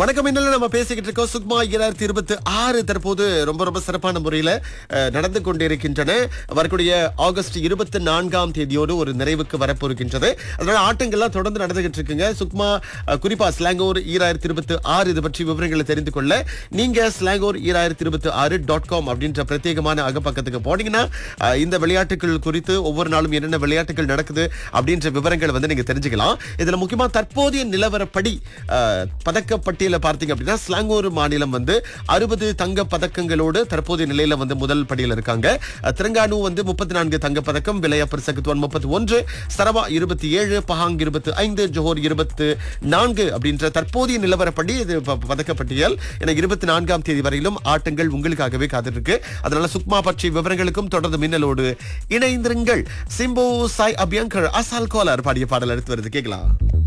வணக்கம் இன்னும் நம்ம பேசிக்கிட்டு இருக்கோம் சுக்மா இரண்டாயிரத்தி இருபத்தி ஆறு தற்போது ரொம்ப ரொம்ப சிறப்பான முறையில அஹ், நடந்து கொண்டிருக்கின்றன வரக்கூடிய ஆகஸ்ட் இருபத்தி நான்காம் தேதியோடு ஒரு நிறைவுக்கு வரப்போருக்கின்றது அதனால ஆட்டங்கள்லாம் தொடர்ந்து நடந்துகிட்டு இருக்குங்க சுக்மா அஹ், குறிப்பா ஸ்லாங்கோர் ஈராயிரத்தி இருபத்தி ஆறு இது பற்றி விவரங்களை தெரிந்து கொள்ள நீங்க ஸ்லாங்கோர் ஈராயிரத்தி இருபத்தி ஆறு டாட் காம் அப்படின்ற பிரத்யேகமான அகப்பக்கத்துக்கு போனீங்கன்னா அஹ், இந்த விளையாட்டுகள் குறித்து ஒவ்வொரு நாளும் என்னென்ன விளையாட்டுகள் நடக்குது அப்படின்ற விவரங்களை வந்து நீங்க தெரிஞ்சுக்கலாம் இதுல முக்கியமா தற்போதைய நிலவரப்படி அஹ், பதக்கப்பட்டியல பார்த்தீங்க அப்படின்னா ஸ்லாங்கூர் மாநிலம் வந்து அறுபது தங்க பதக்கங்களோடு தற்போதைய நிலையில வந்து முதல் படியில இருக்காங்க அஹ், திரங்கானு வந்து முப்பத்தி நான்கு தங்க பதக்கம் விலையப்பர் சகுத்வான் முப்பத்தி ஒன்று சரவா இருபத்தி ஏழு பஹாங் இருபத்தி ஐந்து ஜோஹர் இருபத்து நான்கு அப்படின்ற தற்போதைய நிலவரப்படி இது ப- பதக்கப்பட்டியல் என இருபத்தி நான்காம் தேதி வரையிலும் ஆட்டங்கள் உங்களுக்காகவே காத்திருக்கு அதனால சுக்மா பற்றிய விவரங்களுக்கும் தொடர்ந்து மின்னலோடு இணைந்திருங்கள் சிம்பு சாய் அபியங்கர் அசால் கோலார் பாடிய பாடல் எடுத்து வருது கேட்கலாம்